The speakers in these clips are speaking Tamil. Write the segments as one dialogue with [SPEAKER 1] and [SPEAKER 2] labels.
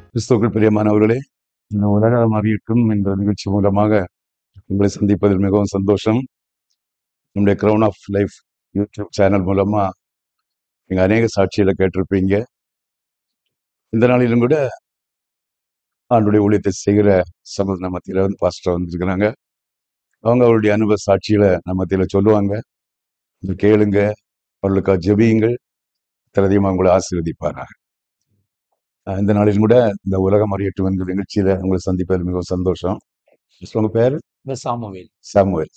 [SPEAKER 1] கிறிஸ்துவுக்குள் பிரியமானவர்களே இந்த உலகம் அறியட்டும் என்ற நிகழ்ச்சி மூலமாக உங்களை சந்திப்பதில் மிகவும் சந்தோஷம் நம்முடைய crown of life YouTube channel மூலமா நீங்க அநேக சாட்சிகளை கேட்டிருப்பீங்க இந்த நாளிலும் கூட ஆண்டுடைய ஊழியத்தை செய்கிற சமூக மத்தியில வந்து பாஸ்டர் வந்திருக்கிறாங்க அவங்க அவருடைய அனுபவ சாட்சிகளை நம்ம மத்தியில சொல்லுவாங்க இதை கேளுங்க அவர்களுக்காக ஜெபியுங்கள் திரதியமாக உங்களை ஆசீர்வதிப்பாராங்க அஹ் இந்த நாளிலும் கூட இந்த உலகம் அறியட்டும் என்கிற நிகழ்ச்சியில உங்களை சந்திப்பதில் மிகவும் சந்தோஷம் உங்க பேர்
[SPEAKER 2] இந்த சாமுவேல்
[SPEAKER 1] சாமுவேல்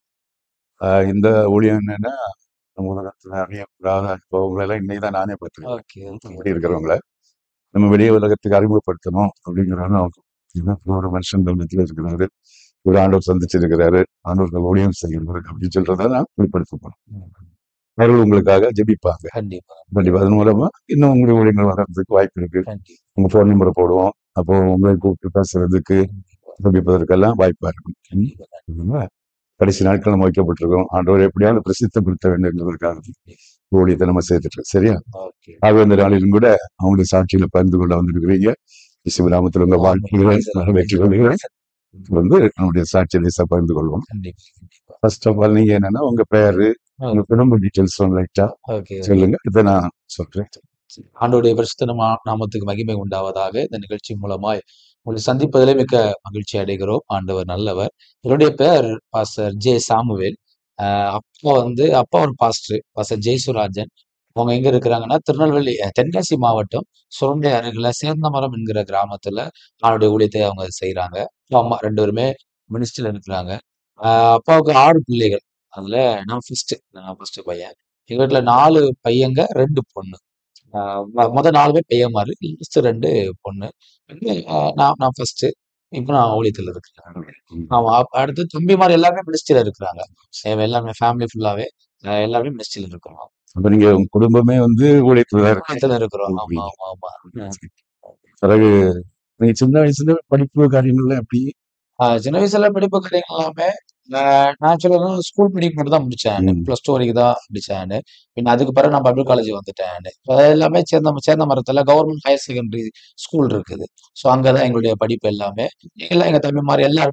[SPEAKER 1] அஹ் இந்த ஊழியம் என்னன்னா நம்ம உலகத்துல அறியப்படாத அனுபவங்களை எல்லாம் இன்னைக்கு தான் நானே பார்த்துருக்கேன்
[SPEAKER 2] ஓகே
[SPEAKER 1] இப்படி இருக்கிறவங்கள நம்ம வெளியே உலகத்துக்கு அறிமுகப்படுத்தணும் அப்படிங்கிறாங்க ஒரு மனுஷன் மத்தியில் இருக்கிறாரு ஒரு ஆண்டவர் சந்திச்சிருக்கிறாரு ஆண்டவர்கள் ஊழியம் செய்கிறாரு அப்படின்னு சொல்றதை நான் வெளிப்படுத்த போறோம் அவர்கள் உங்களுக்காக ஜெபிப்பாங்க
[SPEAKER 2] கண்டிப்பா
[SPEAKER 1] கண்டிப்பா அதன் மூலமா இன்னும் உங்களுடைய ஊழியங்கள் வர்றதுக்கு வாய்ப்பு இருக்கு
[SPEAKER 2] கண்டிப்பா
[SPEAKER 1] உங்க ஃபோன் நம்பரை போடுவோம் அப்போ உங்களை கூப்பிட்டு பேசுறதுக்கு ஜெபிப்பதற்கெல்லாம் வாய்ப்பா இருக்கும்
[SPEAKER 2] கண்டிப்பா
[SPEAKER 1] அதனால கடைசி நாட்கள் நம்ம வைக்கப்பட்டிருக்கோம் ஆண்டவர் எப்படியாவது பிரசித்தப்படுத்த வேண்டும் என்பதற்காக ஊழியத்தை நம்ம சேர்த்துட்டு இருக்கோம். சரியா
[SPEAKER 2] ஓகே
[SPEAKER 1] ஆக இந்த நாளிலும் கூட அவங்களுடைய சாட்சியில பகிர்ந்து கொள்ள வந்திருக்கிறீங்க சிவராமத்தில் உங்க வாழ்க்கைகளை வெற்றி கொள்கிறேன் வந்து நம்முடைய சாட்சியை லேசா பகிர்ந்து கொள்வோம்
[SPEAKER 2] கண்டிப்பா கண்டிப்பா
[SPEAKER 1] ஃபர்ஸ்ட் ஆஃப் ஆல் நீங்க என்னன்னா உங்க பேரு உங்க குடும்ப டீட்டெயில்ஸ் லைட்டா
[SPEAKER 2] ஓகே
[SPEAKER 1] சொல்லுங்க இதை நான் சொல்றேன்
[SPEAKER 2] ஆண்டோடைய பரிசுத்த நாம- நாமத்துக்கு மகிமை உண்டாவதாக இந்த நிகழ்ச்சி மூலமாய் உங்களை சந்திப்பதிலே மிக்க மகிழ்ச்சி அடைகிறோம் ஆண்டவர் நல்லவர் என்னுடைய பேர் பாஸ்டர் ஜே சாமுவேல் ஆஹ் அப்பா வந்து அப்பா ஒரு பாஸ்டர் பாஸ்டர் ஜெயசுராஜன் அவங்க எங்க இருக்கிறாங்கன்னா திருநெல்வேலி அஹ், தென்காசி மாவட்டம் சுரண்டை அருகில சேர்ந்தமரம் என்கிற கிராமத்துல அவனுடைய ஊழியத்தை அவங்க செய்யறாங்க அம்மா ரெண்டு பேருமே மினிஸ்டர்ல இருக்கிறாங்க ஆஹ் அப்பாவுக்கு ஆறு பிள்ளைகள் அதுல நான் ஃபர்ஸ்ட் நான் ஃபர்ஸ்ட் பையன் எங்க வீட்டுல நாலு பையங்க ரெண்டு பொண்ணு ஆஹ் மொ- மொத நாலு பேர் பையன் மாதிரி லாஸ்ட் ரெண்டு பொண்ணு வந்து, ஆஹ் நான் நான் ஃபர்ஸ்ட் இப்போ நான் ஊழியத்தில் இருக்கிறேன் ஆமா அப்ப அடுத்து தம்பி மாதிரி எல்லாருமே மினிஸ்ட்ரியில இருக்கிறாங்க எ- எல்லாமே ஃபேமிலி ஃபுல்லாவே அஹ் எல்லாருமே மினிஸ்ட்ரியில இருக்கிறோம்
[SPEAKER 1] அப்ப நீங்க உங்க குடும்பமே வந்து ஊழியத்துல தான் இருக்கு
[SPEAKER 2] ஊழியத்துல இருக்கிறோம் ஆமா ஆமா ஆமா ம்.
[SPEAKER 1] பிறகு நீங்க சின்ன வயசுல படிப்பு காரியங்கள்லாம் எப்படி
[SPEAKER 2] ஆஹ் சின்ன வயசுல படிப்பு காரியங்கள் எல்லாமே ஆஹ் நான் சொல்லணும் ஸ்கூல் படிக்கும் மட்டும் தான் முடிச்சேன்
[SPEAKER 1] ம்.
[SPEAKER 2] பிளஸ் டூ வரைக்கும் தான் முடிச்சேன் பின்ன அதுக்கு பிறகு நான் பப்ளிக் காலேஜ் வந்துட்டேன் இப்ப எல்லாமே சேர்ந்த சேர்ந்த மரத்துல கவர்மெண்ட் ஹையர் செகண்டரி ஸ்கூல் இருக்குது ஸோ அங்கதான் எங்களுடைய படிப்பு எல்லாமே எல்லாம் எங்க தம்பி மாதிரி எல்லாரும்